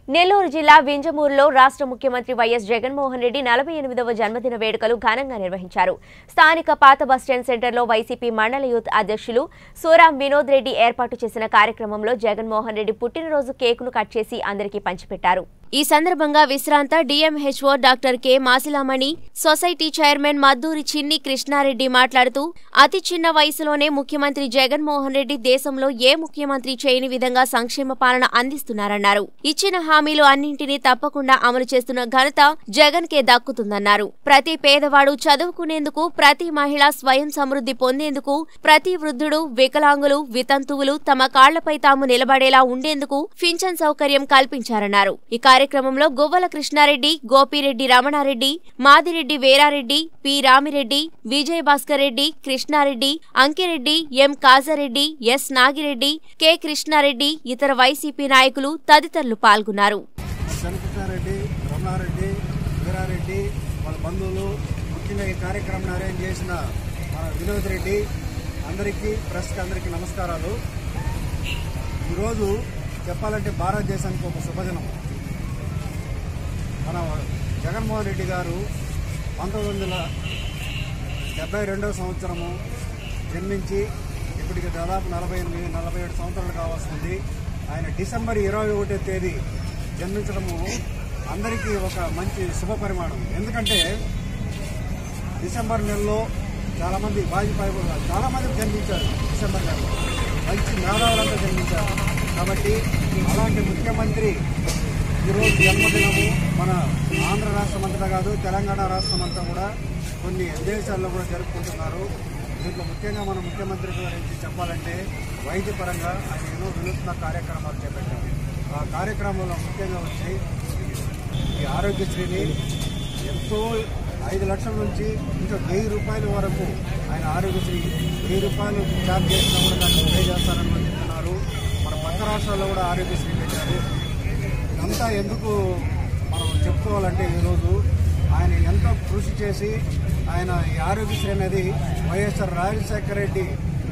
నెల్లూరు జిల్లా వింజమూరులో రాష్ట్ర ముఖ్యమంత్రి వైఎస్ జగన్మోహన్ రెడ్డి నలభై ఎనిమిదవ జన్మదిన వేడుకలు ఘనంగా నిర్వహించారు స్థానిక పాత బస్టాండ్ సెంటర్లో వైసీపీ మండల యూత్ అధ్యక్షులు సూరాం వినోద్ రెడ్డి ఏర్పాటు చేసిన కార్యక్రమంలో జగన్మోహన్ రెడ్డి పుట్టినరోజు కేకును కట్ చేసి అందరికీ పంచిపెట్టారు ఈ సందర్భంగా విశ్రాంత DMHO doctor K Masilamani society chairman Madduri Chinni Krishna Reddy మాట్లాడుతూ అతి చిన్న వయసులోనే ముఖ్యమంత్రి జగన్మోహన్ రెడ్డి దేశంలో ఏ ముఖ్యమంత్రి చేయని విధంగా సంక్షేమ పాలన అందిస్తున్నారన్నారు ఇచ్చిన హామీలు అన్నింటినీ తప్పకుండా అమలు చేస్తున్న ఘనత జగన్ కే దక్కుతుందన్నారు ప్రతి పేదవాడు చదువుకునేందుకు ప్రతి మహిళ స్వయం సమృద్ధి పొందేందుకు ప్రతి వృద్ధుడు వికలాంగులు వితంతువులు తమ కాళ్లపై తాము నిలబడేలా ఉండేందుకు పింఛన్ సౌకర్యం కల్పించారన్నారు ఈ కార్యక్రమంలో Guvvala Krishna Reddy Gopi Reddy Ramana Reddy Madi Reddy Veera Reddy P Rami Reddy Vijay Bhaskar Reddy Krishna Reddy Anki Reddy M Kaja Reddy S Nagi Reddy K Krishna Reddy ఇతర వైసీపీ నాయకులు తదితరులు పాల్గొన్నారు శనికృష్ణారెడ్డి రమణారెడ్డి వీరారెడ్డి వాళ్ళ బంధువులు ముఖ్యంగా ఈ కార్యక్రమాన్ని అరేంజ్ చేసిన మన వినోద్ రెడ్డి అందరికీ ప్రెస్కి అందరికీ నమస్కారాలు ఈరోజు చెప్పాలంటే భారతదేశానికి ఒక శుభదినం మన జగన్మోహన్ రెడ్డి గారు పంతొమ్మిది వందల డెబ్బై రెండవ సంవత్సరము జన్మించి ఇప్పటికి దాదాపు నలభై ఎనిమిది నలభై ఏడు సంవత్సరాలు కావాల్సింది ఆయన డిసెంబర్ ఇరవై ఒకటో తేదీ జన్మించడము అందరికీ ఒక మంచి శుభ పరిమాణం ఎందుకంటే డిసెంబర్ నెలలో చాలామంది వాజ్పేయి కూడా చాలామంది జన్మించారు డిసెంబర్ నెలలో మంచి మేధావులంతా జన్మించారు కాబట్టి అలాంటి ముఖ్యమంత్రి ఈరోజు జన్మదినము మన ఆంధ్ర రాష్ట్రం అంతటా కాదు తెలంగాణ రాష్ట్రం అంతా కూడా కొన్ని దేశాల్లో కూడా జరుపుకుంటున్నారు దీంట్లో ముఖ్యంగా మన ముఖ్యమంత్రి గురించి చెప్పాలంటే వైద్యపరంగా ఆయన ఎన్నో వినూత్న కార్యక్రమాలు చేపట్టారు ఆ కార్యక్రమంలో ముఖ్యంగా వచ్చి ఈ ఆరోగ్యశ్రీని ఎంతో ఐదు లక్షల నుంచి ఇంకా వెయ్యి రూపాయల వరకు ఆయన ఆరోగ్యశ్రీ వెయ్యి రూపాయలు ఛార్జ్ చేసినా కూడా దాన్ని పే చేస్తారని కూడా చెప్తున్నారు మన పక్క రాష్ట్రాల్లో కూడా ఆరోగ్యశ్రీ పెట్టారు ఇదంతా ఎందుకు మనం చెప్పుకోవాలంటే ఈరోజు ఆయన ఎంతో కృషి చేసి ఆయన ఈ ఆరోగ్యశ్రీ అనేది వైఎస్ఆర్ రాజశేఖర రెడ్డి